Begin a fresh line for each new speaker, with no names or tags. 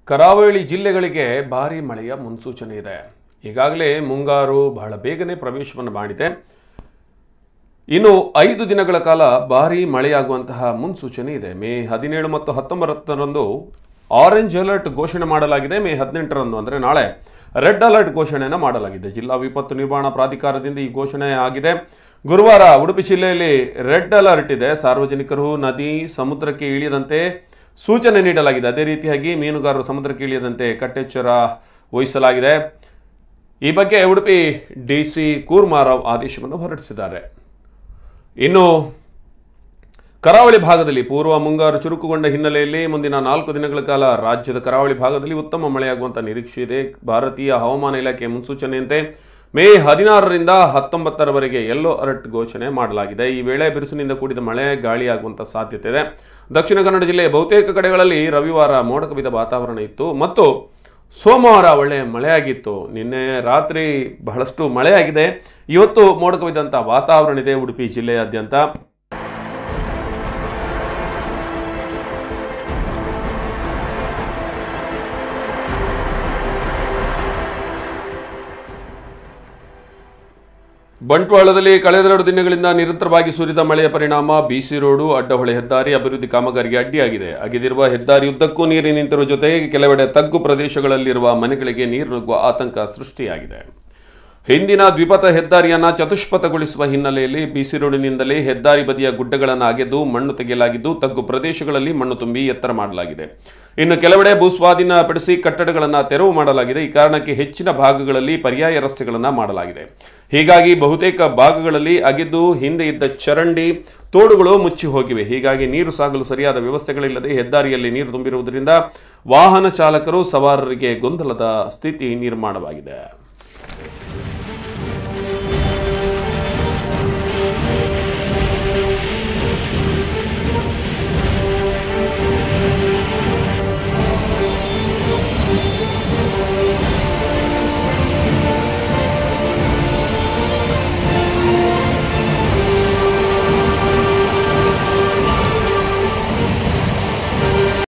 ಕರಾವಳಿ ಜಿಲ್ಲೆಗಳಿಗೆ ಭಾರೀ ಮಳೆಯ ಮುನ್ಸೂಚನೆ ಇದೆ ಈಗಾಗಲೇ ಮುಂಗಾರು ಬಹಳ ಬೇಗನೆ ಪ್ರವೇಶವನ್ನು ಮಾಡಿದೆ ಇನ್ನು ಐದು ದಿನಗಳ ಕಾಲ ಭಾರೀ ಮಳೆಯಾಗುವಂತಹ ಮುನ್ಸೂಚನೆ ಇದೆ ಮೇ ಹದಿನೇಳು ಮತ್ತು ಹತ್ತೊಂಬತ್ತರಂದು ಆರೆಂಜ್ ಅಲರ್ಟ್ ಘೋಷಣೆ ಮಾಡಲಾಗಿದೆ ಮೇ ಹದಿನೆಂಟರಂದು ಅಂದರೆ ನಾಳೆ ರೆಡ್ ಅಲರ್ಟ್ ಘೋಷಣೆಯನ್ನು ಮಾಡಲಾಗಿದೆ ಜಿಲ್ಲಾ ವಿಪತ್ತು ನಿರ್ವಹಣಾ ಪ್ರಾಧಿಕಾರದಿಂದ ಈ ಘೋಷಣೆ ಆಗಿದೆ ಗುರುವಾರ ಉಡುಪಿ ಜಿಲ್ಲೆಯಲ್ಲಿ ರೆಡ್ ಅಲರ್ಟ್ ಇದೆ ಸಾರ್ವಜನಿಕರು ನದಿ ಸಮುದ್ರಕ್ಕೆ ಇಳಿಯದಂತೆ ಸೂಚನೆ ನೀಡಲಾಗಿದೆ ಅದೇ ರೀತಿಯಾಗಿ ಮೀನುಗಾರರು ಸಮುದ್ರಕ್ಕೆ ಇಳಿಯದಂತೆ ಕಟ್ಟೆಚ್ಚರ ವಹಿಸಲಾಗಿದೆ ಈ ಬಗ್ಗೆ ಉಡುಪಿ ಡಿ ಸಿ ಕೂರ್ಮಾರಾವ್ ಆದೇಶವನ್ನು ಹೊರಡಿಸಿದ್ದಾರೆ ಇನ್ನು ಕರಾವಳಿ ಭಾಗದಲ್ಲಿ ಪೂರ್ವ ಮುಂಗಾರು ಚುರುಕುಗೊಂಡ ಹಿನ್ನೆಲೆಯಲ್ಲಿ ಮುಂದಿನ ನಾಲ್ಕು ದಿನಗಳ ಕಾಲ ರಾಜ್ಯದ ಕರಾವಳಿ ಭಾಗದಲ್ಲಿ ಉತ್ತಮ ಮಳೆಯಾಗುವಂತ ನಿರೀಕ್ಷೆ ಇದೆ ಭಾರತೀಯ ಹವಾಮಾನ ಇಲಾಖೆ ಮುನ್ಸೂಚನೆಯಂತೆ ಮೇ ಹದಿನಾರರಿಂದ ಹತ್ತೊಂಬತ್ತರವರೆಗೆ ಯೆಲ್ಲೋ ಅಲರ್ಟ್ ಘೋಷಣೆ ಮಾಡಲಾಗಿದೆ ಈ ವೇಳೆ ಬಿರುಸಿನಿಂದ ಕೂಡಿದ ಮಳೆ ಗಾಳಿಯಾಗುವಂತ ಸಾಧ್ಯತೆ ಇದೆ ದಕ್ಷಿಣ ಕನ್ನಡ ಜಿಲ್ಲೆಯ ಬಹುತೇಕ ಕಡೆಗಳಲ್ಲಿ ರವಿವಾರ ಮೋಡ ಕವಿದ ವಾತಾವರಣ ಇತ್ತು ಮತ್ತು ಸೋಮವಾರ ಒಳ್ಳೆಯ ಮಳೆಯಾಗಿತ್ತು ನಿನ್ನೆ ರಾತ್ರಿ ಬಹಳಷ್ಟು ಮಳೆಯಾಗಿದೆ ಇವತ್ತು ಮೋಡ ಕವಿದಂಥ ವಾತಾವರಣ ಇದೆ ಉಡುಪಿ ಜಿಲ್ಲೆಯಾದ್ಯಂತ ಬಂಟ್ವಾಳದಲ್ಲಿ ಕಳೆದೆರಡು ದಿನಗಳಿಂದ ನಿರಂತರವಾಗಿ ಸುರಿದ ಮಳೆಯ ಪರಿಣಾಮ ಬಿಸಿ ರೋಡು ಅಡ್ಡಹೊಳೆ ಹೆದ್ದಾರಿ ಅಭಿವೃದ್ಧಿ ಕಾಮಗಾರಿಗೆ ಅಡ್ಡಿಯಾಗಿದೆ ಅಗೆದಿರುವ ಹೆದ್ದಾರಿ ಉದ್ದಕ್ಕೂ ನೀರು ನಿಂತಿರುವ ಜೊತೆಗೆ ಕೆಲವೆಡೆ ತಗ್ಗು ಪ್ರದೇಶಗಳಲ್ಲಿರುವ ಮನೆಗಳಿಗೆ ನೀರು ನುಗ್ಗುವ ಆತಂಕ ಸೃಷ್ಟಿಯಾಗಿದೆ ಹಿಂದಿನ ದ್ವಿಪಥ ಹೆದ್ದಾರಿಯನ್ನ ಚತುಷ್ಪಥಗೊಳಿಸುವ ಹಿನ್ನೆಲೆಯಲ್ಲಿ ಬಿಸಿ ರೋಡಿನಿಂದಲೇ ಹೆದ್ದಾರಿ ಬದಿಯ ಗುಡ್ಡಗಳನ್ನು ಅಗೆದು ಮಣ್ಣು ತೆಗೆಯಲಾಗಿದ್ದು ತಗ್ಗು ಪ್ರದೇಶಗಳಲ್ಲಿ ಮಣ್ಣು ತುಂಬಿ ಎತ್ತರ ಮಾಡಲಾಗಿದೆ ಇನ್ನು ಕೆಲವೆಡೆ ಭೂಸ್ವಾಧೀನ ಪಡಿಸಿ ಕಟ್ಟಡಗಳನ್ನು ತೆರವು ಮಾಡಲಾಗಿದೆ ಈ ಕಾರಣಕ್ಕೆ ಹೆಚ್ಚಿನ ಭಾಗಗಳಲ್ಲಿ ಪರ್ಯಾಯ ರಸ್ತೆಗಳನ್ನು ಮಾಡಲಾಗಿದೆ ಹೀಗಾಗಿ ಬಹುತೇಕ ಭಾಗಗಳಲ್ಲಿ ಅಗೆದು ಹಿಂದೆ ಇದ್ದ ಚರಂಡಿ ತೋಡುಗಳು ಮುಚ್ಚಿ ಹೋಗಿವೆ ಹೀಗಾಗಿ ನೀರು ಸಾಗಲು ಸರಿಯಾದ ವ್ಯವಸ್ಥೆಗಳಿಲ್ಲದೆ ಹೆದ್ದಾರಿಯಲ್ಲಿ ನೀರು ತುಂಬಿರುವುದರಿಂದ ವಾಹನ ಚಾಲಕರು ಸವಾರರಿಗೆ ಗೊಂದಲದ ಸ್ಥಿತಿ ನಿರ್ಮಾಣವಾಗಿದೆ